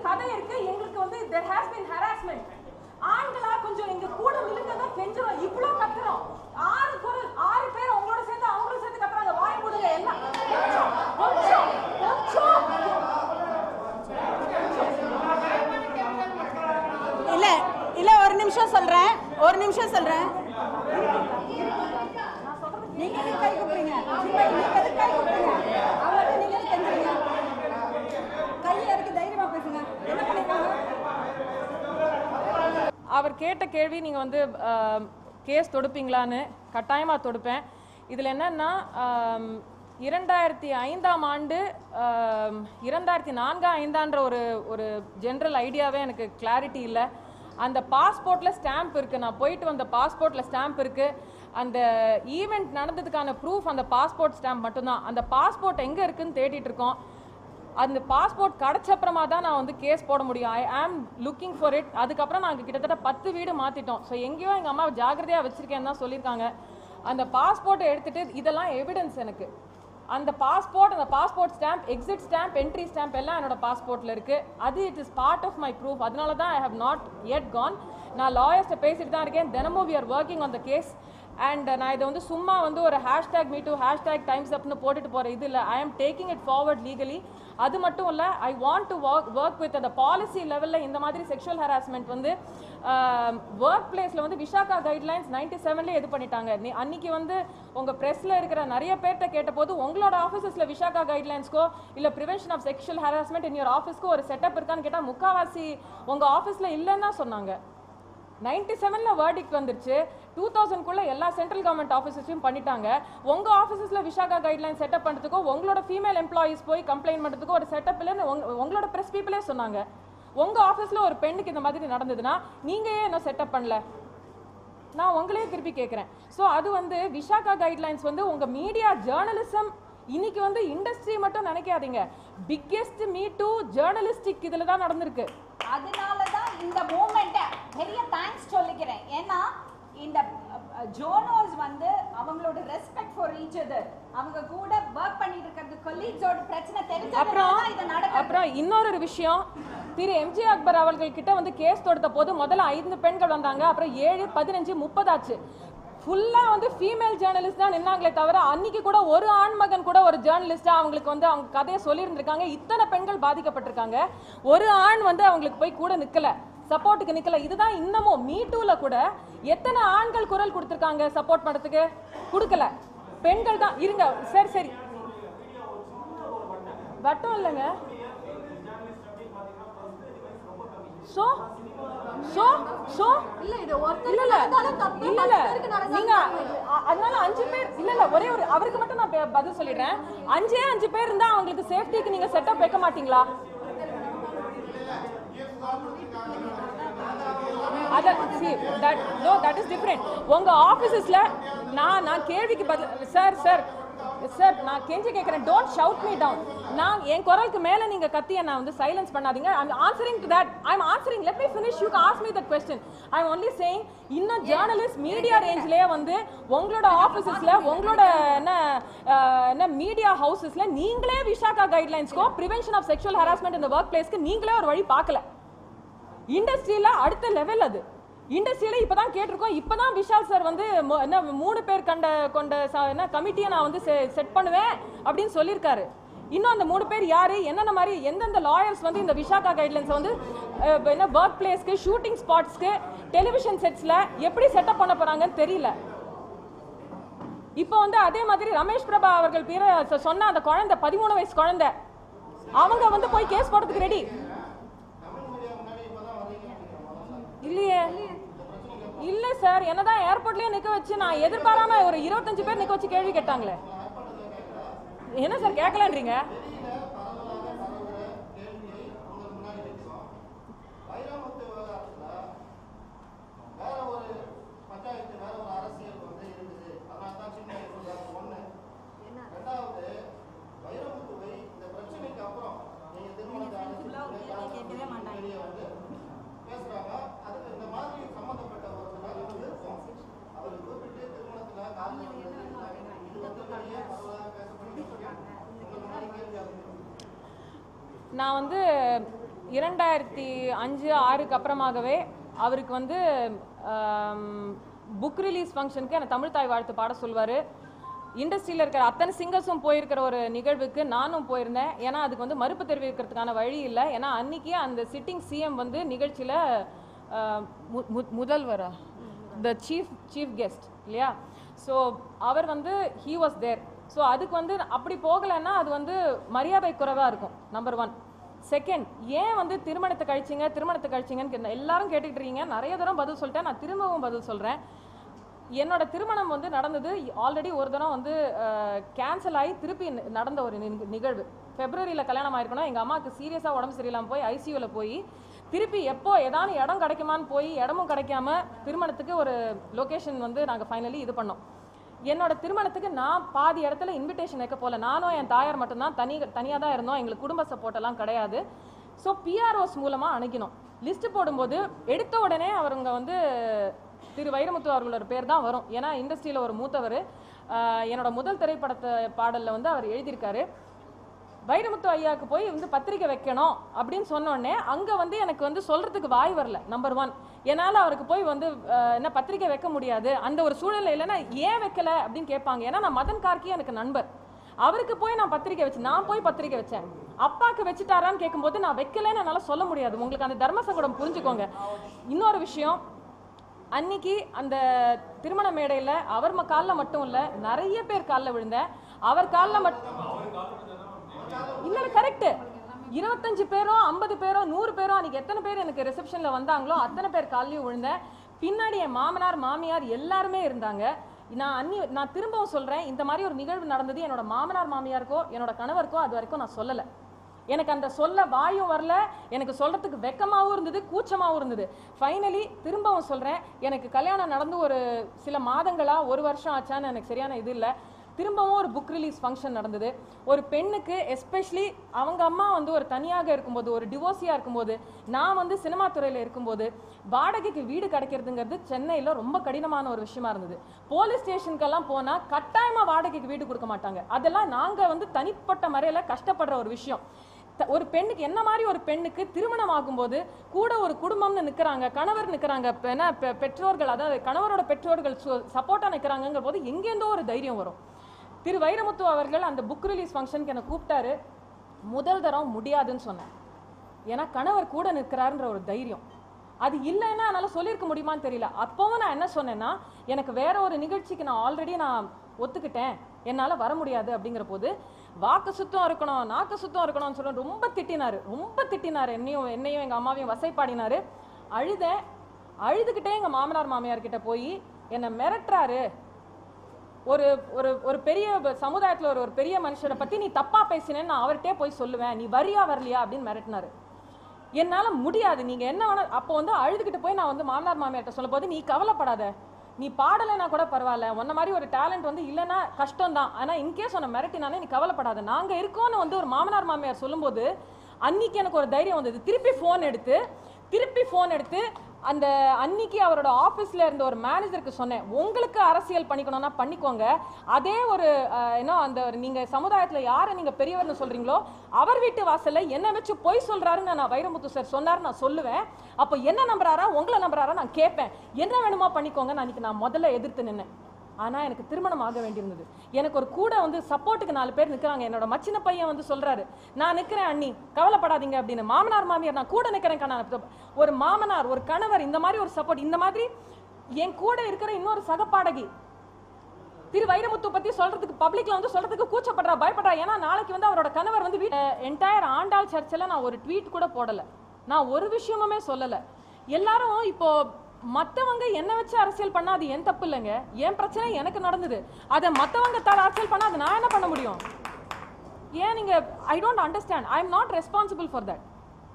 கதை இருக்கு எங்களுக்கு வந்து there has been harassment ஆண்களா கொஞ்சம் எங்க கூட நிலுங்க தான் கெஞ்சுறோம் இவ்ளோ கத்துறோம் ஆறு குரல் ஆறு பேர் உங்களோட சேர்ந்து அவங்களும் சேர்ந்து கத்துறாங்க வாய் மூடுங்க எல்லாம் கொஞ்சம் கொஞ்சம் இல்ல இல்ல ஒரு நிமிஷம் சொல்றேன் ஒரு நிமிஷம் சொல்றேன் நீங்க எதுக்கு கை கூப்பிடுறீங்க நீங்க எதுக்கு கை கூப்பிடுறீங்க அவங்கள்ட்ட நீங்க எதுக்கு கெஞ்சுறீங்க கையில இருக்கு தைரியமா பேசுங்க என்ன பண்ணிருக்காங்க அவர் கேட்ட கேள்வி நீங்கள் வந்து கேஸ் தொடுப்பீங்களான்னு கட்டாயமாக தொடுப்பேன் இதில் என்னன்னா ஆம், இரண்டாயிரத்தி ஐந்தாம் ஆண்டு ஆம், இரண்டாயிரத்தி நான்காம் ஐந்தான்ற ஒரு ஒரு ஜென்ரல் ஐடியாவே எனக்கு கிளாரிட்டி இல்லை அந்த பாஸ்போர்ட்டில் ஸ்டாம்ப் இருக்குது நான் போயிட்டு வந்த பாஸ்போர்ட்டில் ஸ்டாம்ப் இருக்குது அந்த ஈவெண்ட் நடந்ததுக்கான ப்ரூஃப் அந்த பாஸ்போர்ட் ஸ்டாம்ப் மட்டும்தான் அந்த பாஸ்போர்ட் எங்கே இருக்குன்னு தேடிட்டு இருக்கோம் அந்த பாஸ்போர்ட் கிடைச்சப்புறமா தான் நான் வந்து கேஸ் போட முடியும் ஐ ஆம் லுக்கிங் ஃபார் இட் அதுக்கப்புறம் நாங்கள் கிட்டத்தட்ட பத்து வீடு மாற்றிட்டோம் ஸோ எங்கேயோ எங்கள் அம்மா ஜாக்கிரதையாக வச்சுருக்கேன்னு தான் சொல்லியிருக்காங்க அந்த பாஸ்போர்ட்டை எடுத்துட்டு இதெல்லாம் எவிடன்ஸ் எனக்கு அந்த பாஸ்போர்ட் அந்த passport stamp exit stamp entry stamp எல்லாம் என்னோட பாஸ்போர்ட்டில் இருக்குது அது it is part of my proof அதனால தான் I have not yet gone நான் லாயர்ஸ்ட்டை பேசிட்டு தான் இருக்கேன் தினமும் we are working on the case and நான் இதை வந்து சும்மா வந்து ஒரு hashtag me too hashtag times அப்னு போட்டுட்டு போகிற இது இல்லை ஐ ஆம் டேக்கிங் இட் ஃபார்வர்ட் லீகலி அது மட்டும் இல்லை I want to work work with அந்த பாலிசி லெவலில் இந்த மாதிரி செக்ஷுவல் ஹராஸ்மெண்ட் வந்து ஒர்க் பிளேஸில் வந்து விஷாகா கைட்லைன்ஸ் நைன்டி செவன்லேயே இது பண்ணிட்டாங்க நீ அன்னைக்கு வந்து உங்கள் ப்ரெஸ்ஸில் இருக்கிற நிறைய பேர்கிட்ட கேட்டபோது உங்களோட ஆஃபீஸஸில் விஷாகா கைட்லைன்ஸ்க்கோ இல்லை prevention of sexual harassment in your ஆஃபீஸ்க்கோ ஒரு செட்டப் இருக்கான்னு கேட்டால் முக்காவாசி உங்கள் ஆஃபீஸில் இல்லைன்னு தான் சொன்னாங்க நைன்டி செவனில் வேர்டிக் வந்துருச்சு டூ தௌசண்ட்குள்ள எல்லா சென்ட்ரல் கவர்மெண்ட் ஆஃபீஸஸையும் பண்ணிட்டாங்க உங்க ஆஃபீஸஸில் விஷாகா கைட்லைன் செட்டப் பண்ணுறதுக்கோ உங்களோட ஃபீமேல் எம்ப்ளாயீஸ் போய் கம்ப்ளைண்ட் பண்ணுறதுக்கோ ஒரு செட்டப் இல்லைன்னு உங்க- உங்களோட ப்ரெஸ் பீப்புளே சொன்னாங்க உங்க ஆஃபீஸில் ஒரு பெண்ணுக்கு இந்த மாதிரி நடந்ததுன்னா நீங்க ஏன் என்ன செட்டப் பண்ணல நான் உங்களையே திருப்பி கேட்குறேன் ஸோ அது வந்து விஷாகா கைட்லைன்ஸ் வந்து உங்க மீடியா ஜேர்னலிசம் இன்னைக்கு வந்து இண்டஸ்ட்ரி மட்டும் நினைக்காதீங்க பிக்கெஸ்ட் மீ டூ ஜேர்னலிஸ்டிக் இதில் தான் நடந்திருக்கு அதனால தான் இந்த மூமெண்ட்ட பெரிய தேங்க்ஸ் சொல்லிக்கிறேன் ஏன்னா இந்த ஜோனோஸ் வந்து அவங்களோட ரெஸ்பெக்ட் ஃபார் ஈச் அதர் அவங்க கூட ஒர்க் பண்ணிட்டு இருக்கிறது கொலீக்ஸோட பிரச்சனை தெரிஞ்சதுனால அப்புறம் தான் இது நடக்குது அப்புறம் இன்னொரு விஷயம் திரு எம்ஜி அக்பர் அவர்கள் கிட்ட வந்து கேஸ் தொடுத்த போது முதல்ல ஐந்து பெண்கள் வந்தாங்க அப்புறம் ஏழு பதினஞ்சு முப்பதாச்சு ஃபுல்லா வந்து ஃபீமேல் ஜேர்னலிஸ்ட் தான் நின்னாங்களே தவிர அன்னைக்கு கூட ஒரு ஆண்மகன் கூட ஒரு ஜேர்னலிஸ்டா அவங்களுக்கு வந்து அவங்க கதையை சொல்லியிருந்திருக்காங்க இத்தனை பெண்கள் பாதிக்கப்பட்டிருக்காங்க ஒரு ஆண் வந்து அவங்களுக்கு போய் கூட நிக்கல சப்போர்ட்டுக்கு நிக்கல இதுதான் இன்னமும் மீ டூல கூட எத்தனை ஆண்கள் குரல் கொடுத்திருக்காங்க சப்போர்ட் பண்றதுக்கு கொடுக்கல பெண்கள் தான் இருங்க சரி சரி வட்டம் இல்லைங்க சோ சோ சோ இல்ல இது ஒருத்தர் இல்ல இல்ல நடந்தாலும் தப்பு இல்ல இல்ல பத்து பேருக்கு நடந்தாலும் நீங்க தப்பு. அ- அதனால அஞ்சு பேர் இல்ல இல்ல ஒரே ஒரு அவருக்கு மட்டும் நான் பே- பதில் சொல்லிடுறேன் அஞ்சே அஞ்சு பேர் இருந்தா அவங்களுக்கு சேஃப்டிக்கு நீங்க செட்டப் வைக்க மாட்டீங்களா அத see that no that is different உங்க ஆபீசஸ்ல நான் நான் கேள்விக்கு பதில் சார் சார் சார் நான் கெஞ்சி கேட்குறேன் டோன்ட் ஷவுட் மீ டவுன் நான் என் குரலுக்கு மேல நீங்க கத்திய நான் வந்து சைலன்ஸ் பண்ணாதீங்க I'm answering to that I'm answering let me finish you ask me that question I am only saying இன்னும் ஜேர்னலிஸ்ட் மீடியா ரேஞ்ச்லயே வந்து உங்களோட ஆஃபீஸஸ்ல உங்களோட என்ன அஹ், என்ன மீடியா ஹவுசஸ்ல நீங்களே விஷாகா கைட்லைன்ஸ்க்கோ ப்ரிவென்ஷன் ஆஃப் செக்ஷுவல் ஹராஸ்மெண்ட் இந்த ஒர்க் பிளேஸ்க்கு நீங்களே ஒரு வழி பார்க்கல இண்டஸ்ட்ரியில அடுத்த லெவல் அது இண்டஸ்ட்ரியில இப்பதான் கேட்டிருக்கோம் இப்பதான் விஷால் சார் வந்து மொ- என்ன மூணு பேர் கண்ட கொண்ட ச- என்ன கமிட்டியை நான் வந்து செட் பண்ணுவேன் அப்படின்னு சொல்லியிருக்காரு இன்னும் அந்த மூணு பேர் யாரு என்னென்ன மாதிரி எந்தெந்த லாயர்ஸ் வந்து இந்த விஷாகா கைட்லைன்ஸ் வந்து அஹ், என்ன ஒர்க் பிளேஸ்க்கு ஷூட்டிங் ஸ்பாட்ஸ்க்கு டெலிவிஷன் செட்ஸ்ல எப்படி செட்டப் பண்ண போறாங்கன்னு தெரியல இப்போ வந்து அதே மாதிரி ரமேஷ் பிரபா அவர்கள் பேர சொ- சொன்ன அந்த குழந்தை பதிமூணு வயசு குழந்தை அவங்க வந்து போய் கேஸ் போடுறதுக்கு ரெடி இல்லையே இல்ல சார் என்னதான் ஏர்போர்ட்லயே நிக்க வச்சு நான் எதிர்பாராம ஒரு இருபத்தஞ்சு பேர் நிக்க வச்சு கேள்வி கேட்டாங்களே என்ன சார் கேட்கலன்றீங்க நான் வந்து இரண்டாயிரத்தி அஞ்சு ஆறுக்கு அப்புறமாகவே அவருக்கு வந்து புக் ரிலீஸ் ஃபங்க்ஷனுக்கு என்னை தமிழ் தாய் வாழ்த்து பாட சொல்வார் இண்டஸ்ட்ரியில் இருக்கிற அத்தனை சிங்கர்ஸும் போயிருக்கிற ஒரு நிகழ்வுக்கு நானும் போயிருந்தேன் ஏன்னா அதுக்கு வந்து மறுப்பு தெரிவிக்கிறதுக்கான வழி இல்லை ஏன்னா அன்னைக்கே அந்த சிட்டிங் சிஎம் வந்து நிகழ்ச்சியில் முதல்வரா த சீஃப் சீஃப் கெஸ்ட் இல்லையா ஸோ அவர் வந்து ஹீ வாஸ் தேர் ஸோ அதுக்கு வந்து அப்படி போகலைன்னா அது வந்து மரியாதை குறைவாக இருக்கும் நம்பர் ஒன் செகண்ட் ஏன் வந்து திருமணத்தை கழிச்சிங்க திருமணத்தை கழிச்சிங்கன்னு கேட்ட- எல்லாரும் கேட்டுக்கிட்டு இருக்கீங்க நிறைய தரம் பதில் சொல்லிட்டேன் நான் திரும்பவும் பதில் சொல்கிறேன் என்னோட திருமணம் வந்து நடந்தது ஆல்ரெடி ஒரு தரம் வந்து கேன்சல் ஆகி திருப்பி ந- நடந்த ஒரு நிக- நிகழ்வு ஃபெப்ரவரியில் கல்யாணம் ஆயிருக்கணும் எங்கள் அம்மாவுக்கு சீரியஸாக உடம்பு சரியில்லாமல் போய் ஐசியூவில் போய் திருப்பி எப்போ ஏதாவது இடம் கிடைக்குமான்னு போய் இடமும் கிடைக்காம திருமணத்துக்கு ஒரு லொகேஷன் வந்து நாங்கள் ஃபைனலி இது பண்ணோம் என்னோட திருமணத்துக்கு நான் பாதி இடத்துல இன்விடேஷன் வைக்க போல நானும் என் தாயார் மட்டும்தான் தனி தனியாக தான் இருந்தோம் எங்களுக்கு குடும்ப சப்போர்ட் எல்லாம் கிடையாது ஸோ பிஆர்ஓஸ் மூலமாக அணுகினோம் லிஸ்ட் போடும்போது எடுத்த உடனே அவருங்க வந்து திரு வைரமுத்து அவர்களோட பேர் தான் வரும் ஏன்னா இண்டஸ்ட்ரியில் ஒரு மூத்தவர் ஆஹ் என்னோட முதல் திரைப்படத்தை பாடலில் வந்து அவர் எழுதியிருக்காரு வைரமுத்து ஐயாவுக்கு போய் வந்து பத்திரிக்கை வைக்கணும் அப்படின்னு சொன்ன உடனே அங்கே வந்து எனக்கு வந்து சொல்கிறதுக்கு வாய் வரல நம்பர் ஒன் என்னால் அவருக்கு போய் வந்து அஹ், என்ன பத்திரிக்கை வைக்க முடியாது அந்த ஒரு சூழல்ல இல்லைன்னா ஏன் வைக்கல அப்படின்னு கேட்பாங்க ஏன்னா நான் மதன் கார்கி எனக்கு நண்பர் அவருக்கு போய் நான் பத்திரிக்கை வச்சேன் நான் போய் பத்திரிக்கை வச்சேன் அப்பாக்கு வச்சுட்டாரான்னு கேட்கும்போது நான் வைக்கலன்னு என்னால் சொல்ல முடியாது உங்களுக்கு அந்த தர்ம சங்கடம் புரிஞ்சுக்கோங்க இன்னொரு விஷயம் அன்னைக்கு அந்த திருமண மேடையில் அவர் காலில் மட்டும் இல்லை நிறைய பேர் காலில் விழுந்தேன் அவர் காலில் மட்டும் இல்ல இல்ல கரெக்ட் இருபத்தஞ்சு பேரோ ஐம்பது பேரோ நூறு பேரோ அன்னைக்கு எத்தனை பேர் எனக்கு ரிசப்ஷன்ல வந்தாங்களோ அத்தனை பேர் காலையும் விழுந்தேன் பின்னாடி என் மாமனார் மாமியார் எல்லாருமே இருந்தாங்க நான் அன்னி நான் திரும்பவும் சொல்றேன் இந்த மாதிரி ஒரு நிகழ்வு நடந்தது என்னோட மாமனார் மாமியாருக்கோ என்னோட கணவருக்கோ அது வரைக்கும் நான் சொல்லலை எனக்கு அந்த சொல்ல வாயும் வரல எனக்கு சொல்றதுக்கு வெக்கமாவும் இருந்தது கூச்சமாவும் இருந்தது ஃபைனலி திரும்பவும் சொல்றேன் எனக்கு கல்யாணம் நடந்து ஒரு சில மாதங்களா ஒரு வருஷம் ஆச்சான்னு எனக்கு சரியான இது இல்லை திரும்பவும் ஒரு புக் ரிலீஸ் ஃபங்க்ஷன் நடந்தது ஒரு பெண்ணுக்கு எஸ்பெஷலி அவங்க அம்மா வந்து ஒரு தனியாக இருக்கும்போது ஒரு டிவோர்ஸியாக இருக்கும்போது நான் வந்து சினிமா துறையில் இருக்கும்போது வாடகைக்கு வீடு கிடைக்கிறதுங்கிறது சென்னையில் ரொம்ப கடினமான ஒரு விஷயமா இருந்தது போலீஸ் ஸ்டேஷனுக்கெல்லாம் போனால் கட்டாயமாக வாடகைக்கு வீடு கொடுக்க மாட்டாங்க அதெல்லாம் நாங்கள் வந்து தனிப்பட்ட முறையில் கஷ்டப்படுற ஒரு விஷயம் த- ஒரு பெண்ணுக்கு என்ன மாதிரி ஒரு பெண்ணுக்கு திருமணம் ஆகும்போது கூட ஒரு குடும்பம்னு நிற்கிறாங்க கணவர் நிற்கிறாங்க என்ன பெ- பெற்றோர்கள் அதாவது கணவரோட பெற்றோர்கள் சப்போர்ட்டாக நிற்கிறாங்கங்கிற போது எங்கேருந்தோ ஒரு தைரியம் வரும் திரு வைரமுத்து அவர்கள் அந்த புக் ரிலீஸ் ஃபங்க்ஷனுக்கு என்னை கூப்பிட்டாரு முதல் தரம் முடியாதுன்னு சொன்னேன் ஏன்னா கணவர் கூட நிற்கிறாருன்ற ஒரு தைரியம் அது இல்லைன்னா என்னால் சொல்லியிருக்க முடியுமான்னு தெரியல அப்போவும் நான் என்ன சொன்னேன்னா எனக்கு வேற ஒரு நிகழ்ச்சிக்கு நான் ஆல்ரெடி நான் ஒத்துக்கிட்டேன் என்னால் வர முடியாது அப்படிங்கிற போது வாக்கு சுத்தம் இருக்கணும் நாக்கு சுத்தம் இருக்கணும்னு சொல்லி ரொம்ப திட்டினாரு ரொம்ப திட்டினாரு என்னையும் என்னையும் எங்கள் அம்மாவையும் வசைப்பாடினாரு அழுதேன் அழுதுகிட்டே எங்கள் மாமனார் மாமியார் கிட்ட போய் என்னை மிரட்டுறாரு ஒரு ஒரு ஒரு பெரிய ப- சமுதாயத்துல ஒரு ஒரு பெரிய மனுஷரை பத்தி நீ தப்பா பேசினேன்னு நான் அவர்கிட்டயே போய் சொல்லுவேன் நீ வரியா வரலையா அப்படின்னு மிரட்டினாரு என்னால முடியாது நீங்க என்ன வேணா அப்போ வந்து அழுதுகிட்டு போய் நான் வந்து மாமனார் மாமியார்ட்ட சொல்லும் போது நீ கவலைப்படாத நீ பாடலைன்னா கூட பரவாயில்ல உன்ன மாதிரி ஒரு டேலண்ட் வந்து இல்லைன்னா கஷ்டம் தான் ஆனா இன்கேஸ் உன்னை மிரட்டினானே நீ கவலைப்படாத நாங்க இருக்கோம்னு வந்து ஒரு மாமனார் மாமியார் சொல்லும்போது அன்னைக்கு எனக்கு ஒரு தைரியம் வந்தது திருப்பி ஃபோன் எடுத்து திருப்பி ஃபோன் எடுத்து அந்த அன்னைக்கு அவரோட ஆஃபீஸில் இருந்த ஒரு மேனேஜருக்கு சொன்னேன் உங்களுக்கு அரசியல் பண்ணிக்கணும்னா பண்ணிக்கோங்க அதே ஒரு அஹ், என்ன அந்த ஒரு நீங்க சமுதாயத்துல யாரை நீங்க பெரியவர்னு சொல்றீங்களோ அவர் வீட்டு வாசல்ல என்ன வச்சு பொய் சொல்றாருன்னு நான் வைரமுத்து சார் சொன்னாரு நான் சொல்லுவேன் அப்போ என்ன நம்புறாரா உங்களை நம்புறாரா நான் கேட்பேன் என்ன வேணுமா பண்ணிக்கோங்க நான் அன்னைக்கு நான் முதல்ல எதிர்த்து நின்னேன் ஆனா எனக்கு திருமணம் ஆக வேண்டியிருந்தது எனக்கு ஒரு கூட வந்து சப்போர்ட்டுக்கு நாலு பேர் நிற்கிறாங்க என்னோட மச்சின பையன் வந்து சொல்றாரு நான் நிற்கிறேன் அண்ணி கவலைப்படாதீங்க அப்படின்னு மாமனார் மாமியார் நான் கூட நிற்கிறேன் நான் ஒரு மாமனார் ஒரு கணவர் இந்த மாதிரி ஒரு சப்போர்ட் இந்த மாதிரி என் கூட இருக்கிற இன்னொரு சகப்பாடகி திரு வைரமுத்து பத்தி சொல்றதுக்கு பப்ளிக்ல வந்து சொல்றதுக்கு கூச்சப்படுறா பயப்படுறா ஏன்னா நாளைக்கு வந்து அவரோட கணவர் வந்து என்டையர் ஆண்டாள் சர்ச்சில் நான் ஒரு ட்வீட் கூட போடல நான் ஒரு விஷயமுமே சொல்லல எல்லாரும் இப்போ மத்தவங்க என்ன வச்சு அரசியல் பண்ணா அது என் தப்பு இல்லைங்க என் பிரச்சனை எனக்கு நடந்தது அதை மத்தவங்க தர அரசியல் பண்ணா அது நான் என்ன பண்ண முடியும் ஏன் நீங்க I don't understand I am not responsible for that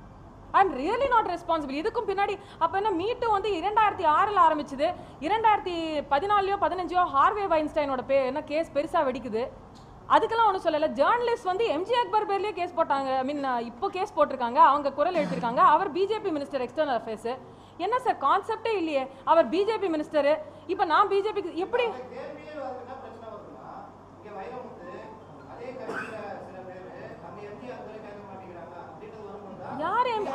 I am really not responsible இதுக்கும் பின்னாடி அப்போ என்ன மீட்டு வந்து இரண்டாயிரத்தி ஆறில் ஆரம்பிச்சது இரண்டாயிரத்தி பதினாலையோ பதினஞ்சோ ஹார்வே வைன்ஸ்டைனோட பே என்ன கேஸ் பெருசாக வெடிக்குது அதுக்கெல்லாம் ஒன்றும் சொல்லலை ஜேர்னலிஸ்ட் வந்து எம்ஜி அக்பர் பேர்லேயே கேஸ் போட்டாங்க ஐ மீன் இப்போ கேஸ் போட்டிருக்காங்க அவங்க குரல் எழுப்பியிருக்காங்க அவர் பிஜேபி மினிஸ்டர் எக்ஸ்டர்னல் அஃபேர்ஸ் என்ன சார் கான்செப்டே இல்லையே அவர் பிஜேபி மினிஸ்டர் இப்போ நான் பிஜேபிக்கு எப்படி கேள்வியே வந்து என்ன பிரச்சனை வருதுன்னா இங்க வைரமுத்து அதே கட்சியில சில பேரு நம்ம எம்ஜிஆர் பேரை கேட்க மாட்டேங்கிறாங்க அப்படின்றது வரும்போது தான் யார் எம்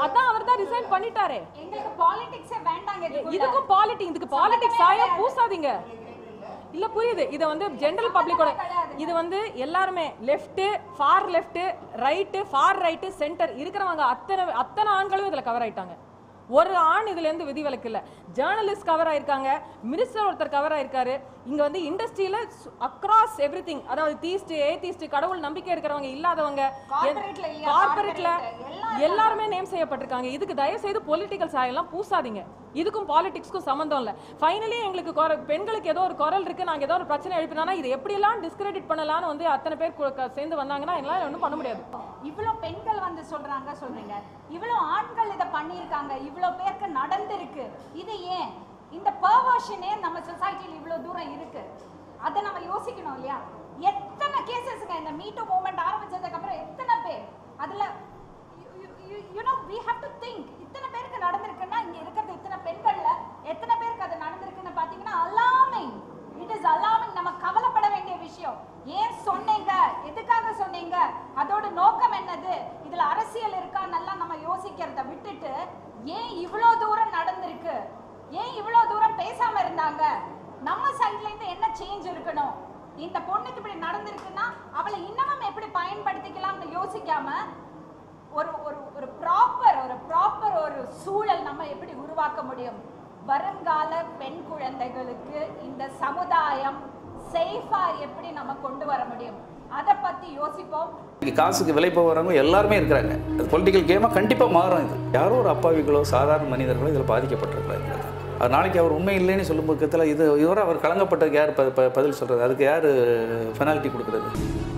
அதான் அவர் தான் ரிசைன் பண்ணிட்டாரே எங்களுக்கு பாலிடிக்ஸே வேண்டாங்க இதுக்குள்ள. இதுக்கும் பாலிட்டிக் இதுக்கு பாலிடிக்ஸ் சாயம் பூசாதீங்க இல்ல புரியுது இதை வந்து ஜெனரல் பப்ளிக்கோட இது வந்து எல்லாருமே left for left right for right centre இருக்கிறவங்க அத்தனை அத்தனை ஆண்களும் இதுல கவர் ஆயிட்டாங்க ஒரு ஆண் இதுல இருந்து விதிவிலக்கு இல்ல ஜேர்னலிஸ்ட் கவர் ஆயிருக்காங்க மினிஸ்டர் ஒருத்தர் கவர் ஆயிருக்காரு இங்க வந்து இண்டஸ்ட்ரியில அக்ராஸ் எவ்ரி அதாவது தீஸ்ட் ஏதீஸ்ட் கடவுள் நம்பிக்கை இருக்கிறவங்க இல்லாதவங்க Corporate-ல இல்லையா? கார்பரேட்ல Corporate, எல்லா எல்லாருமே நேம் செய்யப்பட்டிருக்காங்க இதுக்கு தயவு செய்து பொலிட்டிக்கல் சாயெல்லாம் பூசாதீங்க இதுக்கும் பாலிடிக்ஸ்க்கும் சம்மந்தம் இல்லை ஃபைனலி எங்களுக்கு குர- பெண்களுக்கு ஏதோ ஒரு குரல் இருக்கு நாங்க ஏதோ ஒரு பிரச்சனை எழுப்பினா இது எப்படியெல்லாம் டிஸ்கிரெடிட் பண்ணலாம்னு வந்து அத்தனை பேர் கு- க- சேர்ந்து வந்தாங்கன்னா எல்லாம் ஒன்றும் பண்ண முடியாது இவ்வளவு பெண்கள் வந்து சொல்றாங்க சொல்றீங்க இவ்வளவு ஆண்கள் இத பண்ணிருக்காங்க இவ்வளவு பேருக்கு நடந்திருக்கு இது ஏன் இந்த பர்வர்ஷனே நம்ம சொசைட்டில இவ்வளவு தூரம் இருக்கு அதை நம்ம யோசிக்கணும் இல்லையா எத்தனை கேசஸ்ங்க இந்த மீட்டு மூவ்மெண்ட் ஆரம்பிச்சதுக்கு அப்புறம் எத்தனை பேர் அதுல you know we have to think இத்தனை பேருக்கு நடந்திருக்குன்னா இங்க இருக்கிறது இத்தனை பெண்கள்ல எத்தனை பேருக்கு அது நடந்திருக்குன்னு பாத்தீங்கன்னா அலாமிங் இட் இஸ் அலாமிங் நம்ம கவலைப்பட வேண்டிய விஷயம் ஏன் சொன்னீங்க எதுக்காக சொன்னீங்க அதோட நோக்கம் என்னது இதுல அரசியல் இருக்கான்னெல்லாம் நம்ம யோசிக்கிறத விட்டுட்டு ஏன் இவ்வளோ தூரம் நடந்திருக்கு ஏன் இவ்வளோ தூரம் பேசாம இருந்தாங்க நம்ம சைட்ல இருந்து என்ன சேஞ்ச் இருக்கணும் இந்த பொண்ணுக்கு இப்படி நடந்திருக்குன்னா அவளை இன்னமும் எப்படி பயன்படுத்திக்கலாம்னு யோசிக்காம ஒரு ஒரு ஒரு ப்ராப்பர் ஒரு ப்ராப்பர் ஒரு சூழல் நம்ம எப்படி உருவாக்க முடியும் வருங்கால பெண் குழந்தைகளுக்கு இந்த சமுதாயம் சேஃபா எப்படி நம்ம கொண்டு வர முடியும் அதை பத்தி யோசிப்போம் இன்னைக்கு காசுக்கு விலை போகிறவங்க எல்லாருமே இருக்கிறாங்க அது பொலிட்டிக்கல் கேமாக கண்டிப்பாக மாறும் இது யாரோ ஒரு அப்பாவிகளோ சாதாரண மனிதர்களோ இதில் பாதிக்கப்பட்டிருக்கிறாங்க அது நாளைக்கு அவர் உண்மை இல்லைன்னு சொல்லும் பக்கத்தில் இது இவரை அவர் கலங்கப்பட்டதுக்கு யார் ப- ப- பதில் சொல்கிறது அதுக்கு யார் பெனால்ட்டி கொடுக்குறது